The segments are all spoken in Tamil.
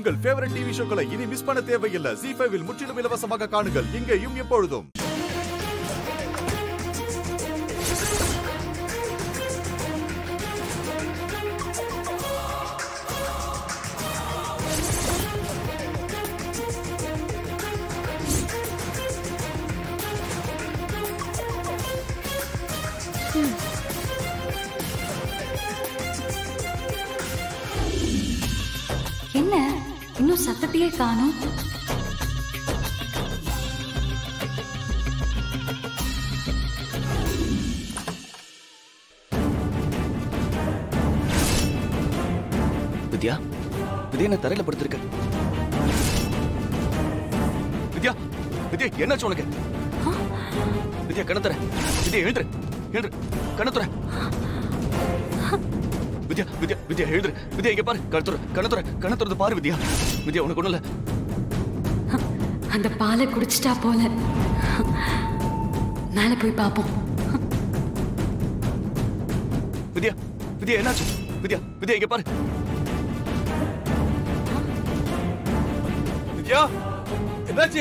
உங்கள் ஃபேவரட் டிவி ஷோக்களை இனி மிஸ் பண்ண தேவையில்லை ஜி ஃபைவில் முற்றிலும் இலவசமாக காணுங்கள் இங்கேயும் எப்பொழுதும் என்ன இன்னும் சத்தத்தையே காணோம் வித்யா வித்யா என்ன தரையில படுத்திருக்க வித்யா வித்யா என்னாச்சு உனக்கு வித்யா கண்ண தர வித்யா எழுந்துரு எழுந்துரு கண்ண தர வித்யா வித்யா வித்யா எழுந்துரு வித்யா இங்க பாரு கண்ண துற கண்ண துற கண்ண துறந்து பாரு வித்யா வித்யா உனக்கு ஒண்ணும் இல்ல அந்த பாலை குடிச்சிட்டா போல மேல போய் பாப்போம் வித்யா வித்யா என்னாச்சு வித்யா வித்யா இங்க பாரு வித்யா என்னாச்சு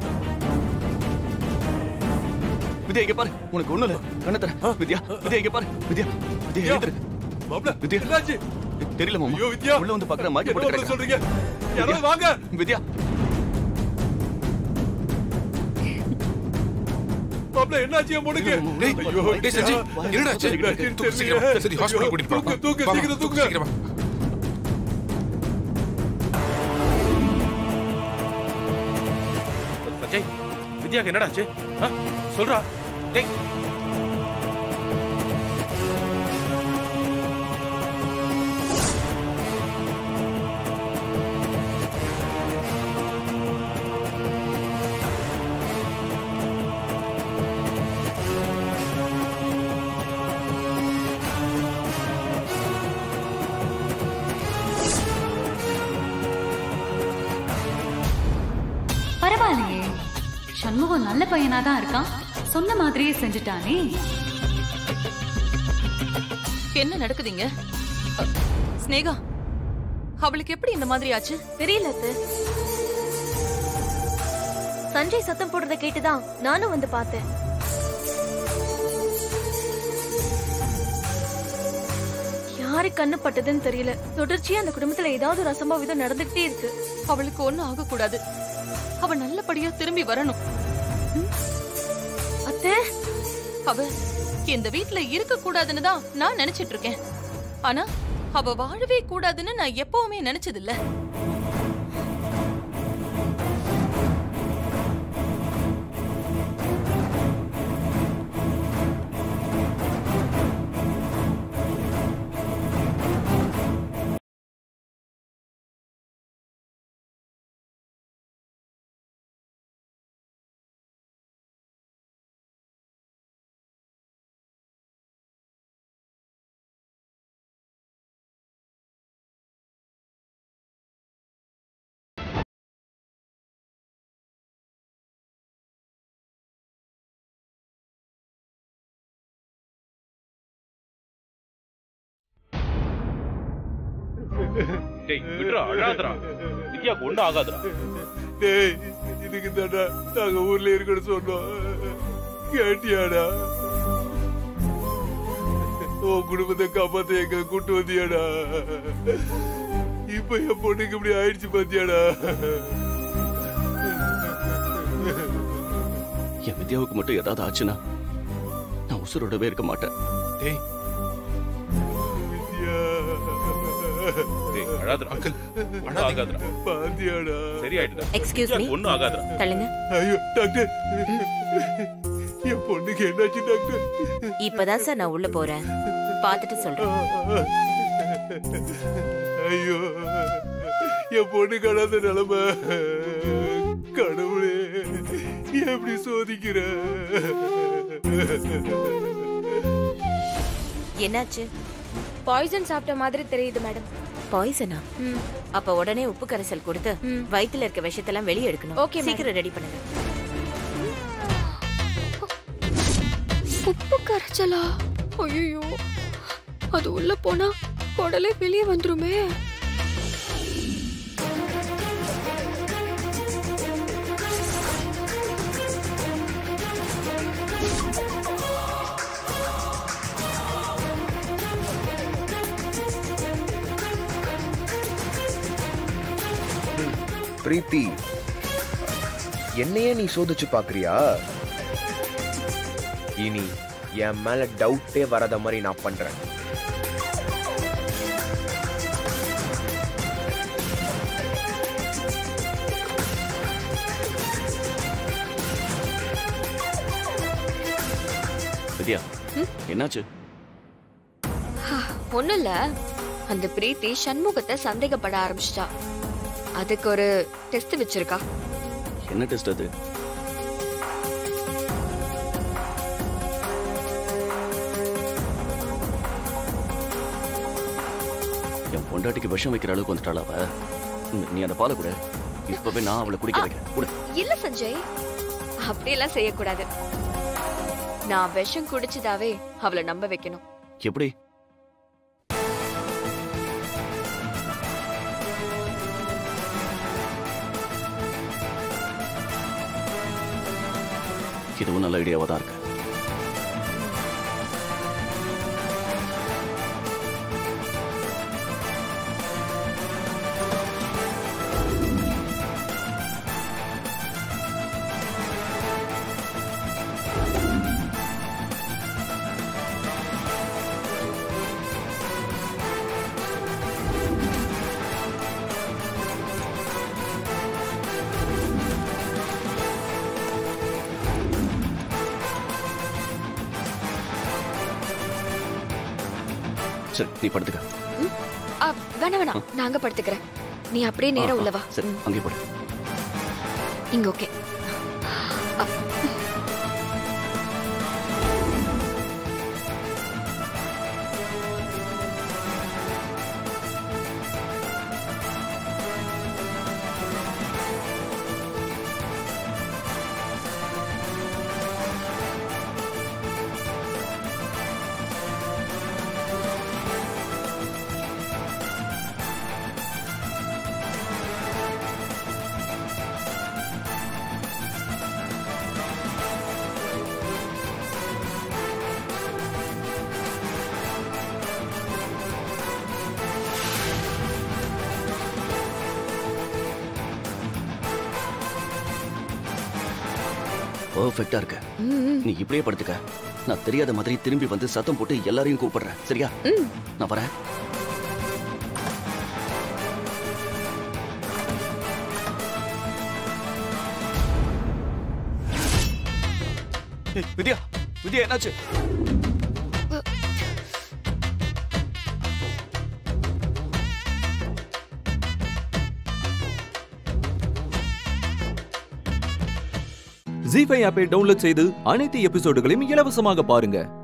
வித்யா இங்க பாரு உனக்கு ஒண்ணும் இல்ல கண்ண தர வித்யா வித்யா இங்க பாரு வித்யா வித்யா எழுந்துரு மாப்ள வித்யா என்னாச்சு தெரியல மாமா ஐயோ வித்யா உள்ள வந்து பாக்குற மாட்டி என்ன போட்டு மாப்ள கிடக்குறா. சொல்றீங்க யாராவது வாங்க வித்யா மாப்ள என்னாச்சு என் பொண்ணுக்கு டேய், ஐயோ, டேய் சஞ்சய், வித்யா. என்னடா ஆச்சு? என்னாச்சுன்னு தூக்கு தெரியல. சீக்கிரம். சரி, hospital ஐயோ, கூட்டிட்டு போலாம். தூக்கு, தூக்கு, வா, சீக்கிரம் தூக்கு, தூக்கு. சீக்கிரம் வா. சஞ்சய் வித்யாக்கு என்னடாச்சு ஆ? சொல்றா டேய் பரவாயில்லையே சண்முகம் நல்ல பையனா தான் இருக்கான் சொன்ன மாதிரியே செஞ்சுட்டானே என்ன நடக்குதுங்க அ, ஸ்னேகா அவளுக்கு எப்படி இந்த மாதிரி ஆச்சு தெரியல அத்தை. சஞ்சய் சத்தம் போடுறத கேட்டுதான் நானும் வந்து பார்த்தேன் யாரு கண்ணு பட்டதுன்னு தெரியல தொடர்ச்சியா அந்த குடும்பத்துல ஏதாவது ஒரு அசம்பாவிதம் நடந்துகிட்டே இருக்கு அவளுக்கு ஒண்ணும் ஆகக்கூடாது அவ நல்லபடியா திரும்பி வரணும் அத்தை அவ இந்த வீட்ல இருக்க கூடாதுன்னு தான் நான் நினைச்சிட்டு இருக்கேன் ஆனா அவ வாழவே கூடாதுன்னு நான் எப்பவுமே நினைச்சது இல்ல டேய் விட்றா அழாதடா வித்யாக்கு ஒண்ணும் ஆகாதுடா டேய் இதுக்கு தாண்டா நாங்க ஊர்ல இருக்கணும் சொன்னோம் கேட்டியாடா உன் குடும்பத்தை காப்பாத்த எங்க கூட்டு வந்தியாடா இப்ப என் பொண்ணுக்கு இப்படி ஆயிடுச்சு பாத்தியாடா என் வித்யாவுக்கு மட்டும் ஏதாவது ஆச்சுன்னா நான் உசுரோடவே இருக்க மாட்டேன் டேய் வித்யா. டேய் அழாதடா அங்கிள் ஒண்ணும் ஆகாதுடா பாத்தியாடா சரியாயிடுடா எக்ஸ்கியூஸ் மீ வித்யாக்கு ஒண்ணும் ஆகாதுடா தள்ளுங்க ஐயோ டாக்டர் என் பொண்ணுக்கு என்னாச்சு டாக்டர் இப்பதான் சார் நான் உள்ள போறேன் பார்த்துட்டு சொல்றேன் ஐயோ என் பொண்ணு காணாத நிலைமை கடவுளே எப்படி சோதிக்கிற என்னாச்சு பாய்சன் சாப்பிட்ட மாதிரி தெரியுது மேடம் பாய்சனா அப்ப உடனே உப்பு கரைசல் கொடுத்து வயித்துல இருக்க விஷத்தெல்லாம் வெளியே எடுக்கணும் Okay, madam. சீக்கிரம் ரெடி பண்ணுங்க உப்பு கரைச்சலா ஐயோ அது உள்ள போனா குடலே வெளியே வந்துருமே பிரீத்தி என்னையே நீ சோதிச்சு பாக்குறியா இனி என் மேல டவுட்டே வராத மாதிரி நான் பண்றேன் வித்யா என்னாச்சு ஒண்ணும் இல்ல அந்த பிரீத்தி சண்முகத்தை சந்தேகப்பட ஆரம்பிச்சிட்டா அதுக்கு ஒரு டெஸ்ட் வச்சிருக்கா என்ன டெஸ்ட் அது என் பொண்டாட்டிக்கு விஷம் வைக்கிற அளவுக்கு வந்துட்டாளா அவ இந்த- நீ அந்த பாலை கூட இப்பவே நான் அவளை குடிக்க வைக்கிறேன் குடு இல்ல சஞ்சய் அப்படியெல்லாம் செய்யக்கூடாது நான் விஷம் குடிச்சதாவே அவளை நம்ப வைக்கணும் எப்படி இதுவும் நல்ல ஐடியாவா தான் இருக்கு சரி நீ படுத்துக்க ஆ, வேணாம் வேணாம் நாங்க படுத்துக்கிறேன் நீ அப்படியே நேரா ஆ, ஆ, உள்ள வா சரி அங்கே போடு இங்க ஓகே பர்ஃபெக்டா இருக்க நீ இப்படியே படுத்துக்க நான் தெரியாத மாதிரி திரும்பி வந்து சத்தம் போட்டு எல்லாரையும் கூப்பிடுறேன் சரியா நான் வரேன் ஏய், வித்யா வித்யா என்னாச்சு ஜி ஃபைவ் ஆப்பை டவுன்லோட் செய்து அனைத்து எபிசோடுகளையும் இலவசமாக பாருங்க